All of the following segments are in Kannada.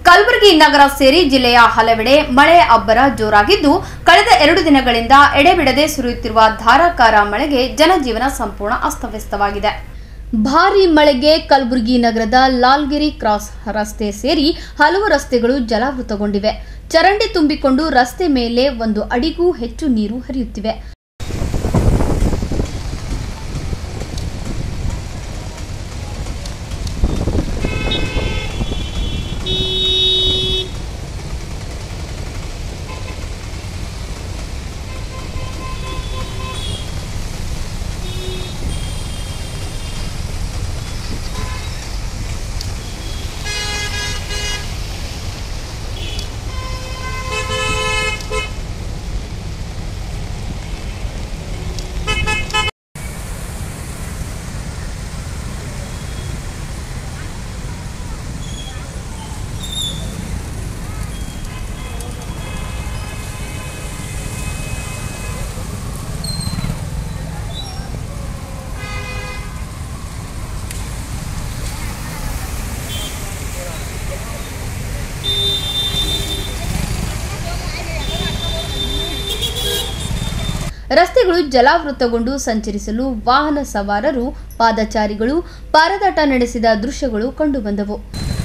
ಕಲಬುರಗಿ ನಗರ ಸೇರಿ ಜಿಲ್ಲೆಯ ಹಲವೆಡೆ ಮಳೆ ಅಬ್ಬರ ಜೋರಾಗಿದ್ದು ಕಳೆದ ಎರಡು ದಿನಗಳಿಂದ ಎಡೆಬಿಡದೆ ಸುರಿಯುತ್ತಿರುವ ಧಾರಾಕಾರ ಮಳೆಗೆ ಜನಜೀವನ ಸಂಪೂರ್ಣ ಅಸ್ತವ್ಯಸ್ತವಾಗಿದೆ ಭಾರೀ ಮಳೆಗೆ ಕಲಬುರಗಿ ನಗರದ ಲಾಲ್ಗಿರಿ ಕ್ರಾಸ್ ರಸ್ತೆ ಸೇರಿ ಹಲವು ರಸ್ತೆಗಳು ಜಲಾವೃತಗೊಂಡಿವೆ ಚರಂಡಿ ತುಂಬಿಕೊಂಡು ರಸ್ತೆ ಮೇಲೆ ಒಂದು ಅಡಿಗೂ ಹೆಚ್ಚು ನೀರು ಹರಿಯುತ್ತಿವೆ ರಸ್ತೆಗಳು ಜಲಾವೃತಗೊಂಡು ಸಂಚರಿಸಲು ವಾಹನ ಸವಾರರು ಪಾದಚಾರಿಗಳು ಪರದಾಟ ನಡೆಸಿದ ದೃಶ್ಯಗಳು ಕಂಡುಬಂದವು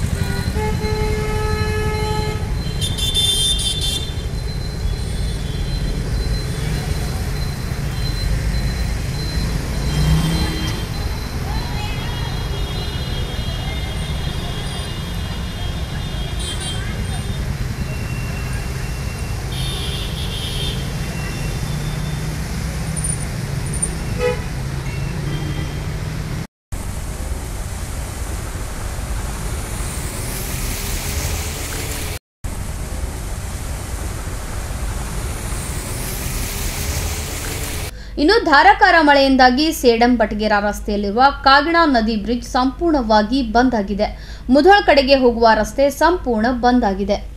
ಇನ್ನು ಧಾರಾಕಾರ ಮಳೆಯಿಂದಾಗಿ ಸೇಡಂ ಬಟಗೇರಾ ರಸ್ತೆಯಲ್ಲಿರುವ ಕಾಗಿಣಾ ನದಿ ಬ್ರಿಡ್ಜ್ ಸಂಪೂರ್ಣವಾಗಿ ಬಂದ್ ಆಗಿದೆ ಮುಧೋಳ್ ಕಡೆಗೆ ಹೋಗುವ ರಸ್ತೆ ಸಂಪೂರ್ಣ ಬಂದ್ ಆಗಿದೆ